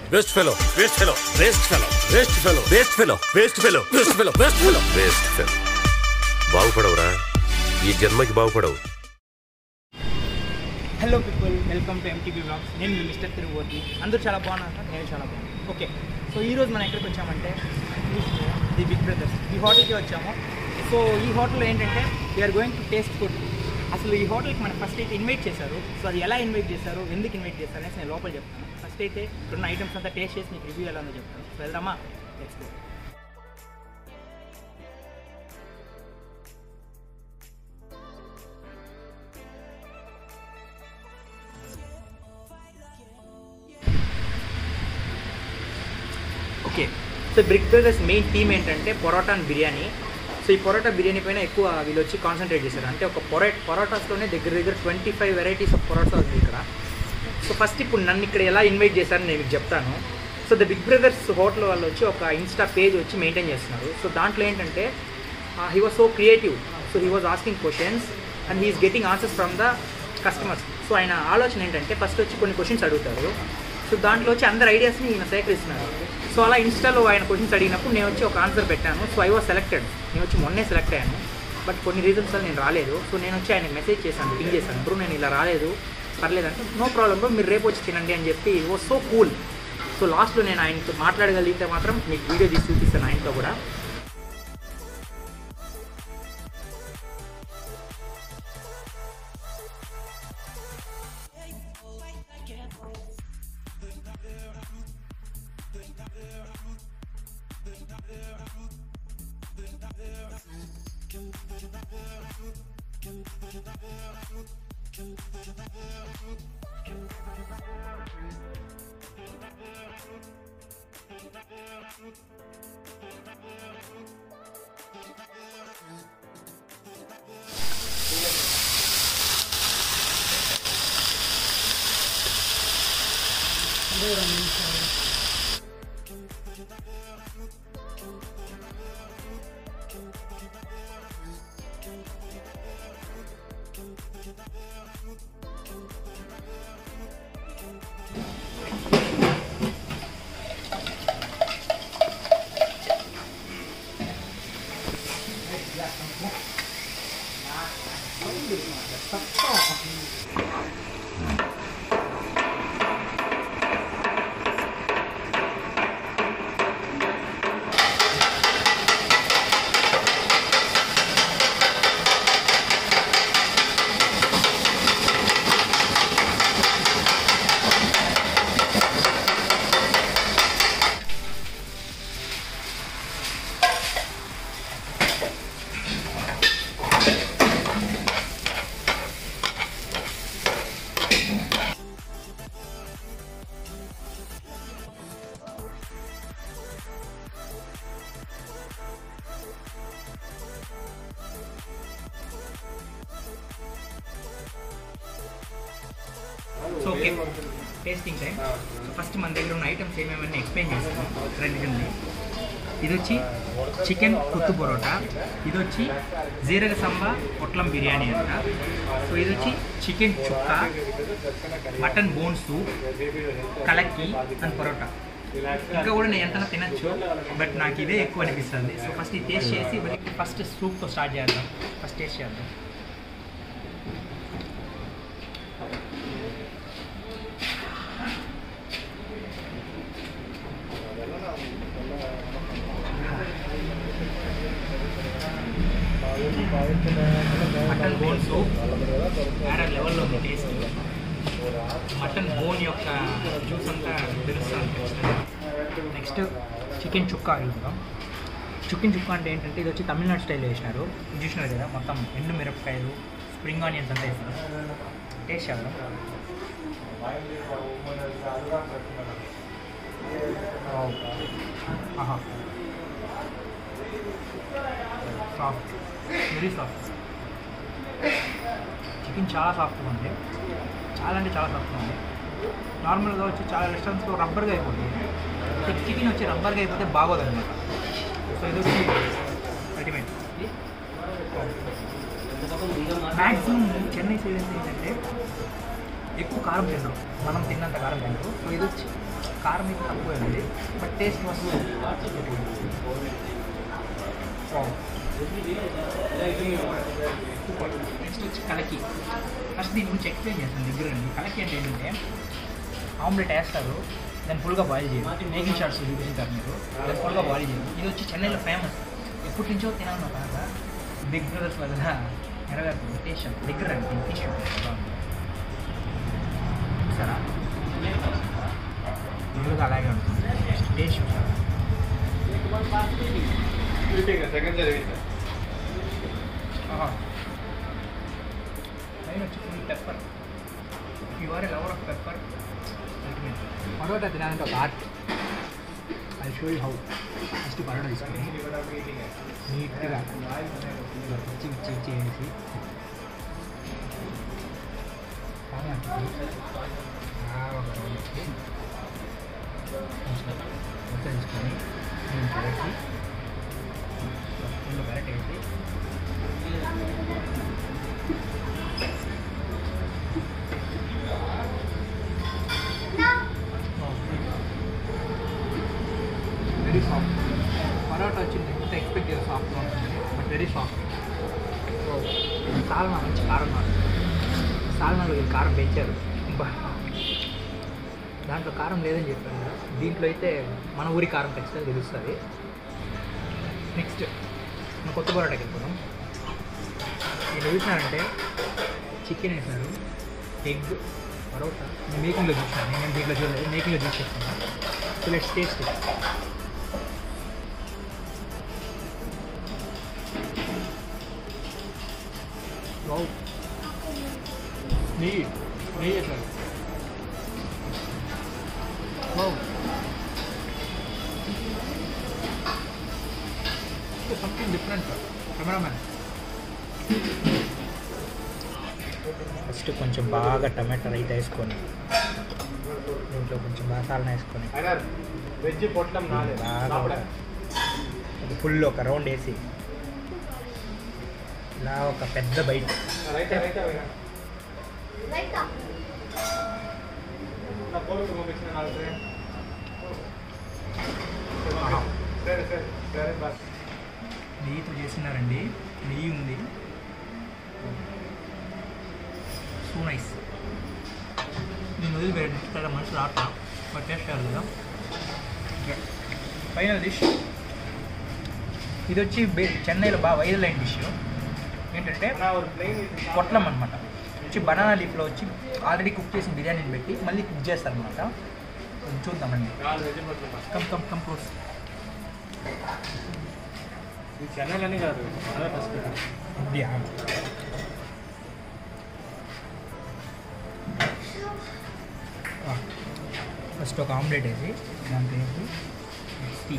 Waste fellow waste fellow waste fellow waste fellow waste fellow waste fellow waste fellow waste fellow waste ఫెల్ బాగుపడవురా ఈ జన్మకి బాగుపడవు hello people welcome to MTV blogs నేను మీ mister Tirupati అందరూ చాలా బాగున్నారు సార్ నేను చాలా బాగున్నాను ఓకే సో ఈరోజు మనం ఎక్కడికి వచ్చామంటే ది బిగ్ బ్రదర్స్ ఈ హోటల్కి వచ్చాము సో ఈ హోటల్లో ఏంటంటే we're going to taste food అసలు ఈ హోటల్కి మనం ఫస్ట్ అయితే ఇన్వైట్ చేశారు సో అది ఎలా ఇన్వైట్ చేశారు ఎందుకు ఇన్వైట్ చేశారు అనేసి నేను లోపల చెప్తాను ఫస్ట్ అయితే ఇక్కడున్న ఐటమ్స్ అంతా టేస్ట్ చేసి మీకు రివ్యూ ఎలా ఉందో చెప్తాను సో వెళ్దామా next okay so big brothers main theme ఏంటంటే పొరోటా అండ్ బిర్యానీ సో ఈ పొరోటా బిర్యానీ పైన ఎక్కువ వీళ్ళు వచ్చి కాన్సన్ట్రేట్ చేశారు అంటే ఒక పొరో పొరోటాస్లోనే దగ్గర దగ్గర twenty five varieties of parotta ఉంది ఇక్కడ సో ఫస్ట్ ఇప్పుడు నన్ను ఇక్కడ ఎలా ఇన్వైట్ చేశారని నేను మీకు చెప్తాను so the big brothers hotel వాళ్ళు వచ్చి ఒక ఇన్స్టా పేజ్ వచ్చి మెయింటైన్ చేస్తున్నారు సో దాంట్లో ఏంటంటే he was so creative so he was asking questions and he's getting answers from the customers so ఆయన ఆలోచన ఏంటంటే ఫస్ట్ వచ్చి కొన్ని క్వశ్చన్స్ అడుగుతారు సో దాంట్లో వచ్చి అందరి ఐడియాస్ని ఈయన సేకరిస్తున్నారు సో అలా ఇన్స్టాలో ఆయన క్వశ్చన్స్ అడిగినప్పుడు నేను వచ్చి ఒక ఆన్సర్ పెట్టాను సో ఐ వాజ్ సెలెక్టెడ్ నేను వచ్చి మొన్నే సెలెక్ట్ అయ్యాను బట్ కొన్ని రీజన్స్ వల్ల నేను రాలేదు సో నేను వచ్చి ఆయన మెసేజ్ చేశాను పింగ్ చేశాను బ్రో నేను ఇలా రాలేదు పర్లేదంటే నో ప్రాబ్లం బ్రో మీరు రేపు వచ్చి తినండి అని చెప్పి ఓ సో కూల్ సో లాస్ట్లో నేను ఆయనతో మాట్లాడగలిగితే మాత్రం మీకు వీడియో తీసి చూపిస్తాను ఆయనతో కూడా so okay tasting time so first మన దగ్గర ఉన్న ఐటమ్స్ ఏమేమని ఎక్స్ప్లెయిన్ చేస్తాను రెండు ఉంది ఇది వచ్చి చికెన్ కుత్తు పరోటా ఇది వచ్చి జీరగ సంబా పొట్లం బిర్యానీ అంట సో ఇది వచ్చి చికెన్ చుక్క మటన్ బోన్ సూప్ కలక్కి అండ్ పరోటా ఇంకా కూడా నేను ఎంత తినచ్చు బట్ నాకు ఇదే ఎక్కువ అనిపిస్తుంది సో ఫస్ట్ ఇది టేస్ట్ చేసి ఫస్ట్ సూప్తో స్టార్ట్ చేద్దాం ఫస్ట్ టేస్ట్ చేద్దాం మటన్ బోన్ సూప్ వేరే లెవెల్లో ఉంది టేస్ట్ మటన్ బోన్ యొక్క జ్యూస్ అంతా తెలుస్తుంది ఖచ్చితంగా నెక్స్ట్ చికెన్ చుక్క అడుగుతాం చికెన్ చుక్క అంటే ఏంటంటే ఇది వచ్చి తమిళనాడు స్టైల్లో వేసినారు చూసినారు కదా మొత్తం ఎండు మిరపకాయలు స్ప్రింగ్ ఆనియన్స్ అంతా వేసినారు టేస్ట్ చేద్దాం ఆహా సాఫ్ట్ వెరీ సాఫ్ట్ చికెన్ చాలా సాఫ్ట్గా ఉంది చాలా అంటే చాలా సాఫ్ట్గా ఉంది నార్మల్గా వచ్చి చాలా రెస్టారెంట్స్లో రబ్బర్గా అయిపోతుంది చికెన్ వచ్చి రబ్బర్గా అయిపోతే బాగోదు అనమాట సో ఇది వచ్చి అల్టిమేట్ మ్యాక్సిమం చెన్నై సైడ్ ఏంటంటే ఎక్కువ కారం తినరు మనం తిన్నంత కారం తినరు సో ఇది వచ్చి కారం అయితే తక్కువ ఉంది బట్ టేస్ట్ మస్తు నెక్స్ట్ వచ్చి కలకి ఫస్ట్ దీని గురించి ఎక్స్ప్లెయిన్ చేస్తాను దగ్గర అండి కలకి అంటే ఏంటంటే ఆమ్లెట్ వేస్తారు దాన్ని ఫుల్గా బాయిల్ చేయాలి మేకింగ్ షార్ట్స్ చూపించారు మీరు దాన్ని ఫుల్గా బాయిల్ చేయాలి ఇది వచ్చి చెన్నైలో ఫేమస్ ఎప్పటి నుంచో తినాలి కనుక బిగ్ బ్రదర్స్ వల్ల నెరవేరుతుంది టేస్ట్ దగ్గర అండి తీసుకుంటాం సరే ఫుల్గా అలాగే ఉంటుంది టేస్ట్ చూసారా పైన వచ్చి full pepper you are a lover of pepper parotta తినాలంటే ఒక art I show you how first parotta తీసుకొని నీట్గా ఇచ్చి ఇచ్చి ఇచ్చి వేసి కానీ అట్లా ఆ ఒక roll ఇచ్చి కొంచెం మొత్తం తీసుకొని నేను పెరటి ఫుల్ పెరట్ వేసి వెరీ సాఫ్ట్ పరోటా వచ్చింది ఎంత ఎక్స్పెక్ట్ చేయాలి సాఫ్ట్గా ఉంటుంది బట్ వెరీ సాఫ్ట్ సాల్నా మంచి కారం కాదు సాల్నాలో ఈ కారం పెంచారు బా దాంట్లో కారం లేదని చెప్పాను కదా దీంట్లో అయితే మన ఊరి కారం ఖచ్చితంగా తెలుస్తుంది నెక్స్ట్ మన కొత్త పరోటాకి వెళ్ళిపోదాం నేను చూసినారంటే చికెన్ వేసారు ఎగ్ పరోటా నేను మేకింగ్లో చూసాను నేను దీంట్లో చూడలేదు మేకింగ్లో చూసి చెప్తాను సో లెట్స్ టేస్ట్ వావ్ నెయ్యి నెయ్యి వేసారు wow something different cameraman first కొంచెం బాగా టమాటా రైతా వేసుకొని దీంట్లో కొంచెం మసాలా వేసుకొని వెజ్ పొట్లం బాగా ఫుల్ ఒక రౌండ్ వేసి ఇలా ఒక పెద్ద బైట్ రైట్ రైట్ రైతా నా కోరుకు పంపించిన నాలుగు ఆహా. సరే సరే సరే బస్ నెయ్యితో చేసినారండి నెయ్యి ఉంది సో నైస్ నేను వదిలి పెట్టాలి మనుషులు ఆట బట్ టేస్ట్ చేయాలి కదా ఫైనల్ డిష్ ఇది వచ్చి బే- చెన్నైలో బాగా వైరల్ అయిన డిష్ ఏంటంటే నా ఒక ప్లేన్ పొట్లం అనమాట వచ్చి బనానా లీఫ్లో వచ్చి ఆల్రెడీ కుక్ చేసిన బిర్యానీని పెట్టి మళ్ళీ కుక్ చేస్తారనమాట కొంచెం చూద్దామండి నాలుగు వెజ్ పొట్లం కమ్ కమ్ కమ్ క్లోజ్ ఈ చెన్నైలోనే కాదు అదే ఫస్ట్ ఇండియా ఫస్ట్ ఒక ఆమ్లెట్ వేసి దాంట్లో వేసి టీ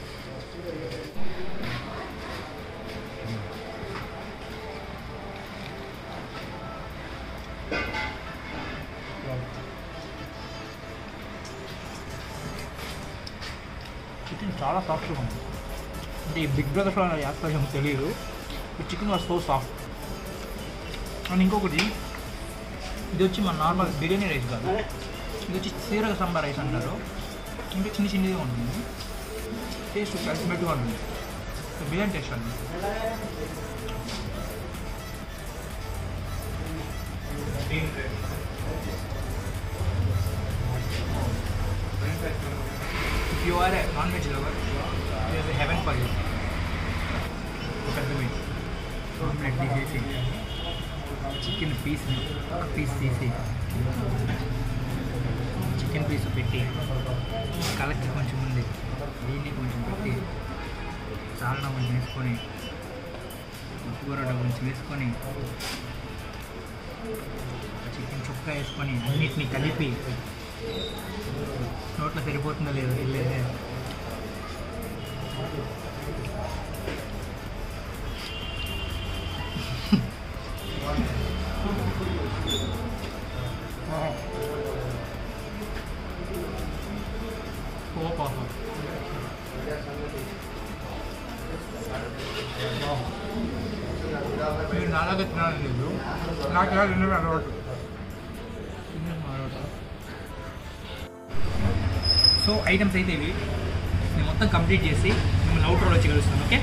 చికెన్ చాలా సాఫ్ట్గా ఉంది అంటే ఈ బిగ్ బ్రదర్స్లో అలా చేస్తారేమో తెలియదు chicken was so soft and ఇంకొకటి ఇది వచ్చి మన నార్మల్ బిర్యానీ రైస్ కాదు ఇది వచ్చి సీరగ సాంబార్ రైస్ అంటారు ఇంకా చిన్న చిన్నదిగా ఉంటుంది టేస్ట్ అల్టిమేట్గా ఉంటుంది సో బిర్యానీ టేస్ట్ అండి if you are a non veg lover it heaven for you పెద్ద మీట్ ఆమ్లెట్ తీసేసి చికెన్ పీస్ని ఒక పీస్ తీసి చికెన్ పీస్ పెట్టి కలకి కొంచెం ఉంది దీన్ని కొంచెం పెట్టి సాలన కొంచెం వేసుకొని పరోటా కొంచెం వేసుకొని చికెన్ చుక్క వేసుకొని అన్నిటిని కలిపి నోట్లో సరిపోతుందో లేదో వెళ్ళేదే సూపర్ మీరు నాలాగా తినాలని లేదు నాకు ఇలా తినడం అలవాటు తినడం అలవాటు సో ఐటమ్స్ అయితే ఇవి నేను మొత్తం కంప్లీట్ చేసి మిమ్మల్ని అవుట్ రోడ్ వచ్చి కలుస్తాను ఓకే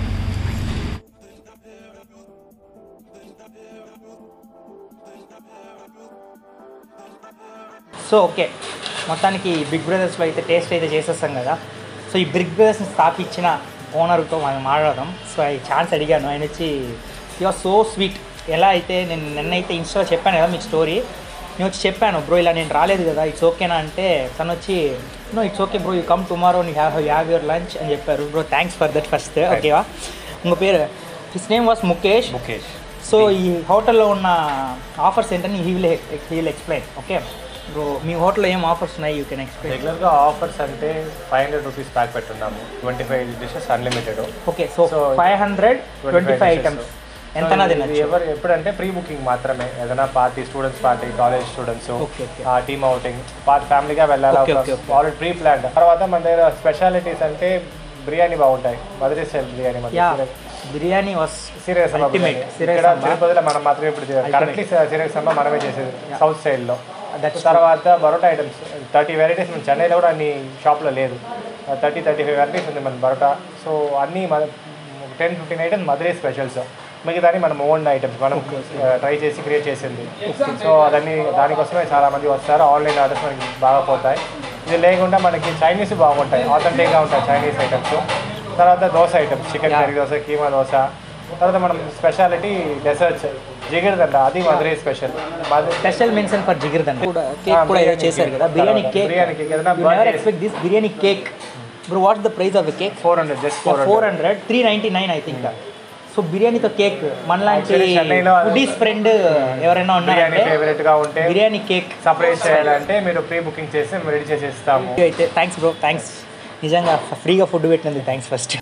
సో ఓకే మొత్తానికి బిగ్ బ్రదర్స్లో అయితే టేస్ట్ అయితే చేసేస్తాం కదా సో ఈ బిగ్ బ్రదర్స్ని స్థాపించిన ఓనర్తో మనం మాట్లాడదాం సో ఈ ఛాన్స్ అడిగాను ఆయన వచ్చి యువర్ సో స్వీట్ ఎలా అయితే నేను నిన్నైతే ఇన్స్టాలో చెప్పాను కదా మీకు స్టోరీ నేను వచ్చి చెప్పాను బ్రో ఇలా నేను రాలేదు కదా ఇట్స్ ఓకేనా అంటే తను వచ్చి no it's okay bro you come tomorrow నీ హ్యావ్ హ్యావ్ యువర్ లంచ్ అని చెప్పారు bro thanks for that first ఓకేవా ఇంకో పేరు his name was Mukesh Mukesh so ఈ హోటల్లో ఉన్న ఆఫర్స్ ఏంటని he will he will explain okay bro మీ హోటల్లో ఏం ఆఫర్స్ ఉన్నాయి యూ కెన్ ఎక్స్ప్లెయిన్ రెగ్యులర్గా ఆఫర్స్ అంటే ఫైవ్ హండ్రెడ్ రూపీస్ ప్యాక్ పెట్టున్నాము twenty five dishes unlimited okay so So, five hundred twenty five items ఎంతనా తినచ్చు ఎవరు ఎప్పుడంటే ప్రీ బుకింగ్ మాత్రమే ఏదైనా party students party college students Okay, okay. Team outing ఫ్యామిలీగా వెళ్ళాలి Okay, okay, okay. Already pre plan తర్వాత మన దగ్గర స్పెషాలిటీస్ అంటే బిర్యానీ బాగుంటాయి మధురై స్టైల్ బిర్యానీ యా మన biryani was serious Ultimate. Serious ఇక్కడ Samba. తిరుపతిలో మనం మాత్రమే ఇప్పుడు కరెంట్లీ సీరియస్ అమ్మ మనమే చేసేది సౌత్ స్టైల్లో That's తర్వాత బరోటా ఐటమ్స్ థర్టీ వెరైటీస్ మన చెన్నైలో కూడా అన్ని షాప్లో లేదు థర్టీ థర్టీ ఫైవ్ వెరైటీస్ ఉంది మన బరోటా సో అన్ని మన ten fifteen items Madurai specials మిగతాని మనం ఓన్ ఐటమ్స్ మనం ట్రై చేసి క్రియేట్ చేసింది సో అదన్నీ దానికోసమే చాలా మంది వస్తారు ఆన్లైన్ ఆర్డర్స్ మనకి బాగా పోతాయి ఇది లేకుండా మనకి చైనీస్ బాగుంటాయి ఆథెంటిక్గా ఉంటాయి చైనీస్ ఐటమ్స్ తర్వాత dosa items chicken curry dosa keema dosa తర్వాత మనం స్పెషాలిటీ డెసర్ట్స్ జిగిరిదండ అది Madurai special special mention for jigarthanda కూడా కేక్ కూడా ఏదో చేశారు కదా బిర్యానీ కేక్ బిర్యానీ కేక్ ఏదైనా you never expect this biryani cake bro what's the price of the cake four hundred just four four hundred three ninety nine I think so బిర్యానీతో cake మనలాంటి Actually, చెన్నైలో- foodies friend ఎవరైనా బిర్యానీ ఉన్నారంటే ఫేవరెట్ గా ఉంటే biryani cake separate చేయాలంటే మీరు pre booking చేసి మేము రెడీ చేసి ఇస్తాము అయితే థ్యాంక్స్ బ్రో థ్యాంక్స్ నిజంగా ఫ్రీగా ఫుడ్ పెట్టినందుకు థ్యాంక్స్ ఫస్ట్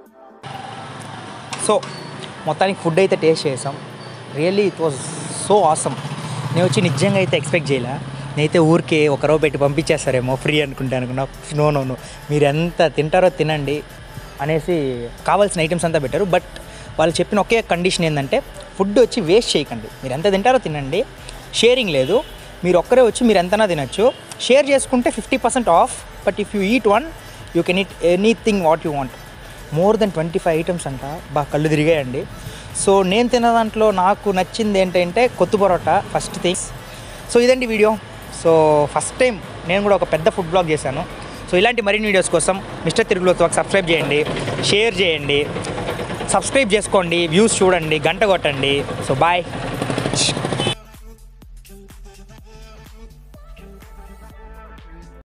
సో మొత్తానికి ఫుడ్ అయితే టేస్ట్ చేసాం really it was so awesome నేను వచ్చి నిజంగా అయితే ఎక్స్పెక్ట్ చేయలే నేనైతే ఊరికే ఒక రవ్వ పెట్టి పంపించేస్తారేమో ఫ్రీ అనుకుంటే అనుకున్నా నో నో నో మీరు ఎంత తింటారో తినండి అనేసి కావాల్సిన ఐటమ్స్ అంతా పెట్టారు బట్ వాళ్ళు చెప్పిన ఒకే కండిషన్ ఏంటంటే ఫుడ్ వచ్చి వేస్ట్ చేయకండి మీరు ఎంత తింటారో తినండి షేరింగ్ లేదు మీరు ఒక్కరే వచ్చి మీరు ఎంతనా తినచ్చు షేర్ చేసుకుంటే fifty percent off but if you eat one you can eat anything what you want more then twenty five items అంట బాగా కళ్ళు తిరిగాయండి సో నేను తిన్న దాంట్లో నాకు నచ్చింది ఏంటంటే కొత్త పరోటా ఫస్ట్ థింగ్స్ సో ఇదండి వీడియో సో ఫస్ట్ టైం నేను కూడా ఒక పెద్ద ఫుడ్ బ్లాగ్ చేశాను సో ఇలాంటి మరిన్ని వీడియోస్ కోసం మిస్టర్ తిరుగులోతో సబ్స్క్రైబ్ చేయండి షేర్ చేయండి సబ్స్క్రైబ్ చేసుకోండి వ్యూస్ చూడండి గంట కొట్టండి సో బాయ్